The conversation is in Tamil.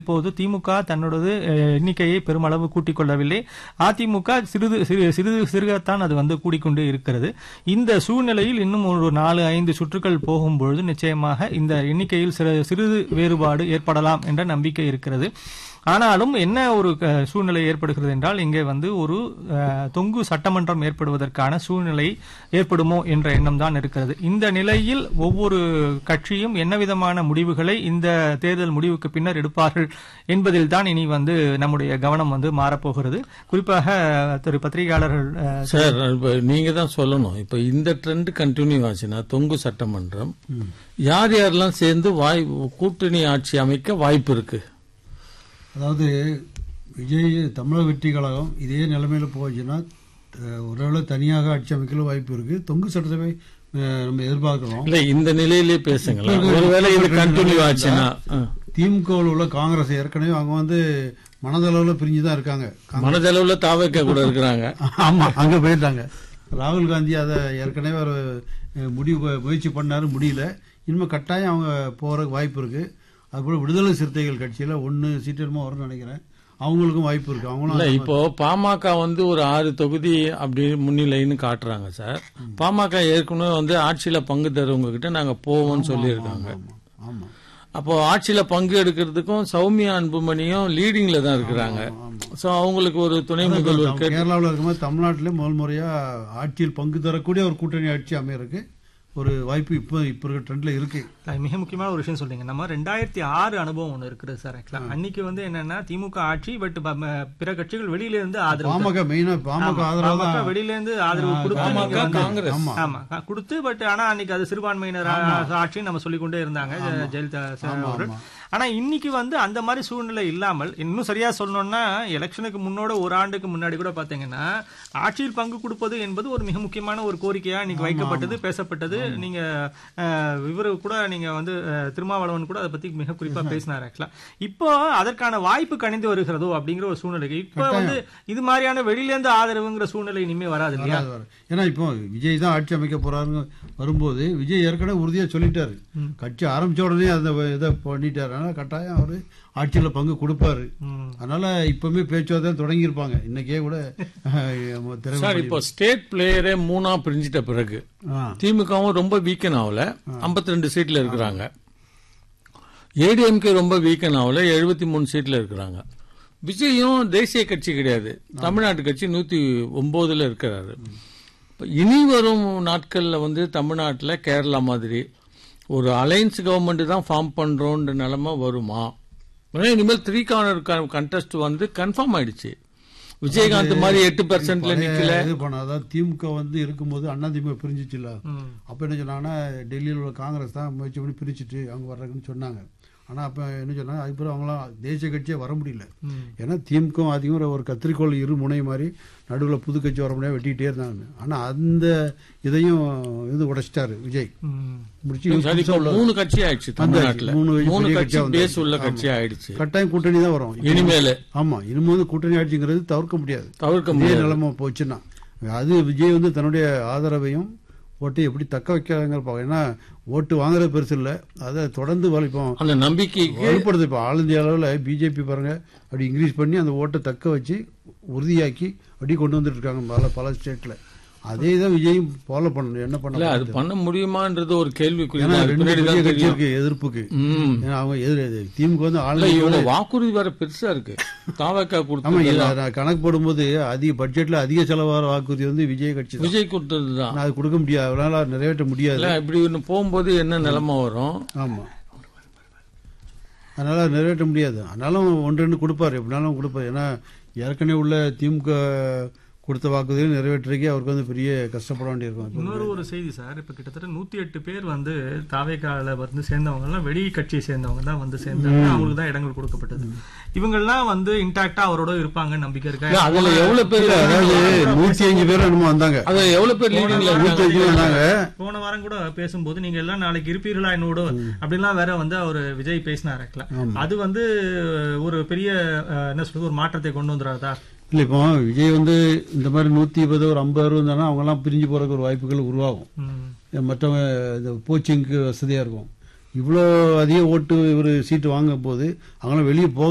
இப்போது திமுக தன்னோடது அஹ், எண்ணிக்கையை பெருமளவு கூட்டிக் கொள்ளவில்லை அதிமுக சிறிது சிறு சிறிது சிறுகத்தான் அது வந்து கூடிக்கொண்டு இருக்கிறது இந்த சூழ்நிலையில் இன்னும் ஒரு நாலு ஐந்து சுற்றுக்கள் போகும்பொழுது நிச்சயமாக இந்த எண்ணிக்கையில் சிறு சிறிது வேறுபாடு ஏற்படலாம் என்ற நம்பிக்கை இருக்கிறது ஆனாலும் என்ன ஒரு அஹ், சூழ்நிலை ஏற்படுகிறது என்றால் இங்கே வந்து ஒரு அஹ், தொங்கு சட்டமன்றம் ஏற்படுவதற்கான சூழ்நிலை ஏற்படுமோ என்ற எண்ணம் தான் இருக்கிறது இந்த நிலையில் ஒவ்வொரு கட்சியும் என்ன விதமான முடிவுகளை இந்த தேர்தல் முடிவுக்கு பின்னர் எடுப்பார்கள் என்பதில் தான் இனி வந்து நம்முடைய கவனம் வந்து மாறப்போகிறது குறிப்பாக திரு பத்திரிகையாளர்கள் அஹ், சார் இப்ப நீங்க தான் சொல்லணும் இப்ப இந்த ட்ரெண்ட் கண்டினியூ ஆச்சுன்னா தொங்கு சட்டமன்றம் யார் யாரெல்லாம் சேர்ந்து வாய் கூட்டணி ஆட்சி அமைக்க வாய்ப்பு இருக்கு அதாவது விஜய் தமிழக வெற்றி கழகம் இதே நிலைமையில போச்சுன்னா அஹ், ஒருவேளை தனியாக ஆட்சி அமைக்கல வாய்ப்பு இருக்கு தொங்கு சட்டசபை அஹ், நம்ம எதிர்பார்க்கிறோம் இல்ல இந்த நிலையிலே பேசுங்களேன் ஒருவேளை இது கண்டினியூ ஆச்சுன்னா ஆ. திமுகவில் உள்ள காங்கிரஸ் ஏற்கனவே அவங்க வந்து மனதளவில் பிரிஞ்சு தான் இருக்காங்க மனதளவுல தாவைக்க கூட இருக்கிறாங்க ஆமா அங்க போயிட்டாங்க ராகுல் காந்தி அதை ஏற்கனவே ஒரு அஹ், முடிவு முயற்சி பண்ணாரு முடியல இனிமே கட்டாயம் அவங்க போறதுக்கு வாய்ப்பு இருக்கு அதுபோல விடுதலை சிறுத்தைகள் கட்சியில ஒன்னு சீட்டு என்னமோ வரும்னு நினைக்கிறேன் அவங்களுக்கும் வாய்ப்பு இருக்கு இல்ல அவங்களும் இப்போ பாமக வந்து ஒரு ஆறு தொகுதி அப்படி முன்னிலைன்னு காட்டுறாங்க சார் பாமக ஏற்கனவே வந்து ஆட்சியில பங்கு தருவங்க கிட்ட நாங்க போவோம்னு சொல்லியிருக்காங்க ஆமா, ஆமா அப்போ ஆட்சியில பங்கு எடுக்கிறதுக்கும் சௌமியா அன்புமணியும் லீடிங்ல தான் இருக்கிறாங்க சோ அவங்களுக்கு ஒரு துணை முதல்வர் கேட்டு கேரளாவில் இருக்கும்போது தமிழ்நாட்டிலே முதல் முறையா ஆட்சியில் பங்கு தரக்கூடிய ஒரு கூட்டணி ஆட்சி அமையறதுக்கு ஒரு வாய்ப்பு இப்போ இப்போ இருக்க ட்ரெண்ட்ல இருக்கு அது மிக முக்கியமான ஒரு விஷயம் சொல்றீங்க நம்ம ரெண்டாயிரத்தி ஆறு அனுபவம் ஒன்று இருக்குது சார் ஆக்சுவலா அன்னைக்கு வந்து என்னன்னா திமுக ஆட்சி பட் பிற கட்சிகள் வெளியில இருந்து ஆதரவு பாமக மெயினா பாமக ஆதரவு பாமக தான் வெளியில இருந்து ஆதரவு கொடுத்து பாமக, நீங்க வந்து- காங்கிரஸ். ஆமா. ஆமா க- கொடுத்து பட் ஆனா அன்னைக்கு அது சிறுபான்மையினர் ஆ- ஆட்சின்னு நம்ம சொல்லிக்கொண்டே இருந்தாங்க ஜெ- ஜெயலலிதா சார் அவர்கள் ஆனா இன்னைக்கு வந்து அந்த மாதிரி சூழ்நிலை இல்லாமல் இன்னும் சரியா சொல்லணும்னா எலெக்ஷனுக்கு முன்னோட ஒரு ஆண்டுக்கு முன்னாடி கூட பாத்தீங்கன்னா ஆட்சியில் பங்கு கொடுப்பது என்பது ஒரு மிக முக்கியமான ஒரு கோரிக்கையா இன்னைக்கு வைக்கப்பட்டது பேசப்பட்டது நீங்க அஹ், இவரு கூட நீங்க வந்து அஹ், திருமாவளவன் கூட அதை பத்தி மிக குறிப்பா பேசினார் ஆக்சுவலா இப்போ அதற்கான வாய்ப்பு கணிந்து வருகிறதோ அப்படிங்கிற ஒரு சூழ்நிலைக்கு இப்போ வந்து இது மாதிரியான வெளியில இருந்து ஆதரவுங்கிற சூழ்நிலை இனிமே வராது இல்லையா வராது, வராது. ஏன்னா இப்போ விஜய் தான் ஆட்சி அமைக்க போறாருங்க வரும்போது விஜய் ஏற்கனவே உறுதியா சொல்லிட்டாரு கட்சி ஆரம்பிச்ச உடனே அந்த இதை பண்ணிட்டாரு அதனால கட்டாயம் அவரு ஆட்சியில பங்கு கொடுப்பாரு ம். அதனால இப்பவுமே பேச்சுவார்த்தை தொடங்கியிருப்பாங்க இன்னைக்கே கூட அஹ், திரை சார் இப்போ ஸ்டேட் பிளேயரே மூணா பிரிஞ்சிட்ட பிறகு ஆ. திமுகவும் ரொம்ப வீக்கன் ஆகல 52 ரெண்டு சீட்ல இருக்கிறாங்க ஏடிஎம்கே ரொம்ப வீக்கன் ஆகல எழுபத்தி மூணு சீட்ல இருக்கிறாங்க விஜயும் தேசிய கட்சி கிடையாது தமிழ்நாட்டு கட்சி நூத்தி ஒன்பதுல இருக்கிறாரு இப்ப இனி வரும் நாட்கள்ல வந்து தமிழ்நாட்டுல கேரளா மாதிரி ஒரு அலையன்ஸ் கவர்மெண்ட் தான் ஃபார்ம் பண்றோன்ற நிலைமை வருமா ஏன்னா இனிமேல் த்ரீ கார்னர் கண்டெஸ்ட் வந்து கன்ஃபார்ம் ஆயிடுச்சு விஜயகாந்த் மாதிரி எட்டு பெர்சென்ட்ல நிக்கல இது பண்ண அதாவது திமுக வந்து இருக்கும்போது அண்ணா திமுக பிரிஞ்சிச்சுல ம். அப்ப என்ன சொன்னாங்கன்னா டெல்லியில் உள்ள காங்கிரஸ் தான் முயற்சி பண்ணி பிரிச்சுட்டு அவங்க வர்றாங்கன்னு சொன்னாங்க ஆனா அப்ப என்ன சொன்னாங்க அதுக்கப்புறம் அவங்களாம் தேசிய கட்சியே வர முடியல ம். ஏன்னா திமுக அதிகம் ஒரு கத்திரிக்கோள் இரு முனை மாதிரி நடுவில் புது கட்சி வர முடியாது வெட்டிக்கிட்டே இருந்தாங்க ஆனா அந்த இதையும் இது உடைச்சிட்டாரு விஜய் ம். முடிச்சு சரி, இப்ப மூணு கட்சி ஆயிடுச்சு தமிழ்நாட்டுல மூணு மூணு பெரிய கட்சி கட்சியா பேஸ் வந்தாச்சு. உள்ள ஆமா. கட்சி ஆயிடுச்சு கட்டாயம் கூட்டணி தான் வரும் இனிமேல் ஆமா இனிமே வந்து கூட்டணி ஆட்சிங்கிறது தவிர்க்க முடியாது தவிர்க்க இதே முடியாது நிலைமை போச்சுன்னா அது விஜய் வந்து தன்னுடைய ஆதரவையும் ஓட்டை எப்படி தக்க வைக்கிறாங்க பார்க்க ஏன்னா ஓட்டு வாங்குறது பெருசு இல்லை அதை தொடர்ந்து வலிப்போம் அந்த நம்பிக்கைக்கு வலுப்படுது இப்போ ஆல் இந்தியா அளவில் பிஜேபி பாருங்க அப்படி இன்க்ரீஸ் பண்ணி அந்த ஓட்டை தக்க வச்சு உறுதியாக்கி அப்படி கொண்டு வந்துட்டு இருக்காங்க பல பல ஸ்டேட்ல அதே தான் விஜயும் ஃபாலோ பண்ணணும் என்ன இல்ல அது பண்ண பண்ண முடியுமான்றது ஒரு கேள்விக்குறி ஏன்னா தான். அது ரெண்டு பின்னாடி பெரிய தான் கட்சி தெரியும் இருக்கு எதிர்ப்புக்கு ம். ஏன்னா அவங்க எதிர் திமுக வந்து ஆல் இல்ல இந்தியாவுல இவங்க வாக்குறுதி வேற பெருசா இருக்கு தாவக்கா ஆமா கொடுத்தது இல்ல நான் கணக்கு போடும்போது அதிக பட்ஜெட்ல அதிக செலவாகிற வாக்குறுதி வந்து விஜய் கட்சி தான் விஜய் கொடுத்ததுதான் நான் அது கொடுக்க முடியாது அவரால நிறைவேற்ற முடியாது இல்ல இப்படி ஒண்ணு போகும்போது என்ன நிலைமை வரும் ஆமா அதனால நிறைவேற்ற முடியாது ஆனாலும் ஒன்று ரெண்டு கொடுப்பாரு எப்படினாலும் கொடுப்பாரு ஏன்னா ஏற்கனவே உள்ள திமுக கொடுத்த வாக்குறுதியை நிறைவேற்றுறதுக்கே அவருக்கு வந்து பெரிய கஷ்டப்பட வேண்டியிருக்கும் இப்ப இன்னொரு ஒரு செய்தி சார் இப்ப கிட்டத்தட்ட நூத்தி எட்டு பேர் வந்து தாவேக்கால வந்து சேர்ந்தவங்க எல்லாம் வெளி கட்சியை சேர்ந்தவங்க தான் வந்து சேர்ந்தாங்க அவங்களுக்கு தான் இடங்கள் கொடுக்கப்பட்டது இவங்கெல்லாம் வந்து இன்டாக்டா அவரோட இருப்பாங்க நம்பிக்கை இல்ல, இருக்கா அதுல எவ்வளவு பேர் அதாவது நூத்தி அஞ்சு பேர் என்னமோ வந்தாங்க அதுல எவ்வளவு பேர் லீடிங்ல நூத்தி அஞ்சு பேர் வந்தாங்க போன வாரம் கூட பேசும்போது நீங்க எல்லாம் நாளைக்கு இருப்பீர்களா என்னோட அப்படின்லாம் வேற வந்து அவர் விஜய் பேசினார் actually. அது வந்து ஒரு பெரிய அஹ், என்ன சொல்றது ஒரு மாற்றத்தை கொண்டு வந்துடாதா இல்ல இப்போ விஜய் வந்து இந்த மாதிரி நூத்தி இருபது ஒரு ஐம்பது அறுபது இருந்தாங்கன்னா அவங்க எல்லாம் பிரிஞ்சு போறதுக்கு ஒரு வாய்ப்புகள் உருவாகும் ம். மற்றவங்க இந்த கோச்சிங்க்கு வசதியா இருக்கும் இவ்வளோ அதிக ஓட்டு இவர் சீட்டு வாங்கும் போது அவங்களாம் வெளியே போக